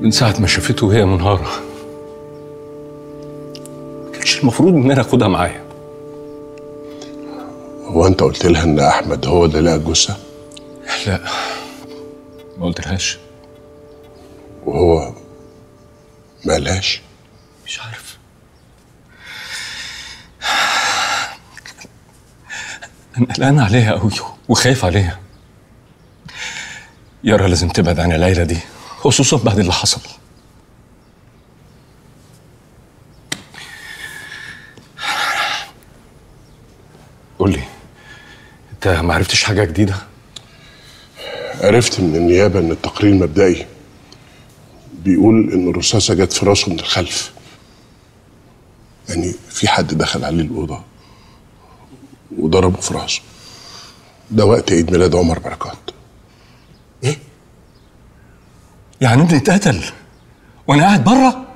من ساعة ما شافته وهي منهارة ما كانش المفروض إن أنا آخدها معايا هو انت قلت لها ان احمد هو اللي لقى جثه لا ما قلتلهاش وهو ما قالهاش مش عارف أنا قلقان عليها أوي وخايف عليها يارا لازم تبعد عن العيلة دي خصوصا بعد اللي حصل قول لي انت ما عرفتش حاجة جديدة؟ عرفت من النيابه ان التقرير المبدئي بيقول ان الرصاصه جت في راسه من الخلف يعني في حد دخل عليه الاوضه وضربه في راسه ده وقت عيد ميلاد عمر بركات يعني ابني اتقتل وانا قاعد بره